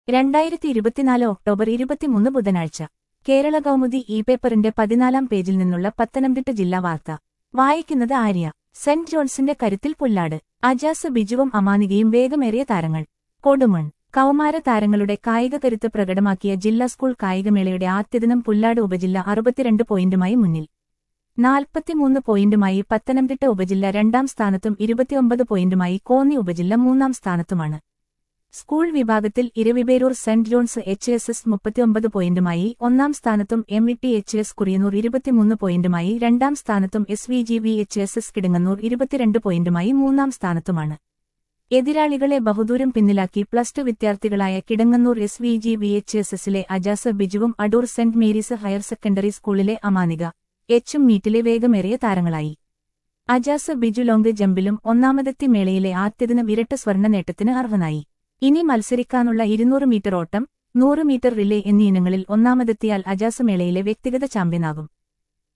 രണ്ടായിരത്തി ഇരുപത്തിനാല് ഒക്ടോബർ ഇരുപത്തിമൂന്ന് ബുധനാഴ്ച കേരള കൗമുദി ഇ പേപ്പറിന്റെ പതിനാലാം പേജിൽ നിന്നുള്ള പത്തനംതിട്ട ജില്ലാ വാർത്ത വായിക്കുന്നത് ആര്യ സെന്റ് ജോൺസിന്റെ കരുത്തിൽ പുല്ലാട് അജാസ് ബിജുവും അമാനികയും വേഗമേറിയ താരങ്ങൾ കൊടുമൺ കൗമാര താരങ്ങളുടെ കായിക കരുത്ത് പ്രകടമാക്കിയ ജില്ലാ സ്കൂൾ കായികമേളയുടെ ആദ്യദിനം പുല്ലാട് ഉപജില്ല അറുപത്തിരണ്ട് പോയിന്റുമായി മുന്നിൽ നാൽപ്പത്തിമൂന്ന് പോയിന്റുമായി പത്തനംതിട്ട ഉപജില്ല രണ്ടാം സ്ഥാനത്തും ഇരുപത്തിയൊമ്പത് പോയിന്റുമായി കോന്നി ഉപജില്ല മൂന്നാം സ്ഥാനത്തുമാണ് സ്കൂൾ വിഭാഗത്തിൽ Eraviperoor saint John's H S S മുപ്പത്തിയൊമ്പത് പോയിന്റുമായി ഒന്നാം സ്ഥാനത്തും M E T H S Kuriyannoor ഇരുപത്തിമൂന്ന് പോയിന്റുമായി രണ്ടാം സ്ഥാനത്തും S V G V H S S Kidangannoor ഇരുപത്തിരണ്ട് പോയിന്റുമായി മൂന്നാം സ്ഥാനത്തുമാണ് എതിരാളികളെ ബഹുദൂരം പിന്നിലാക്കി പ്ലസ് ടു വിദ്യാർത്ഥികളായ Kidangannoor S V G V H S എസിലെ അജാസ് ബിജുവും Adoor saint Mary's higher secondary സ്കൂളിലെ അമാനിക എച്ചും മീറ്റിലെ വേഗമേറിയ താരങ്ങളായി അജാസ് ബിജു ലോങ് ജമ്പിലും ഒന്നാമതെത്തി മേളയിലെ ആദ്യദിന ഇരട്ട സ്വർണ്ണ നേട്ടത്തിന് അർഹനായി ഇനി മത്സരിക്കാനുള്ള ഇരുന്നൂറ് മീറ്റർ ഓട്ടം നൂറ് മീറ്റർ റിലേ എന്നീ ഇനങ്ങളിൽ ഒന്നാമതെത്തിയാൽ അജാസ് മേളയിലെ വ്യക്തിഗത ചാമ്പ്യനാകും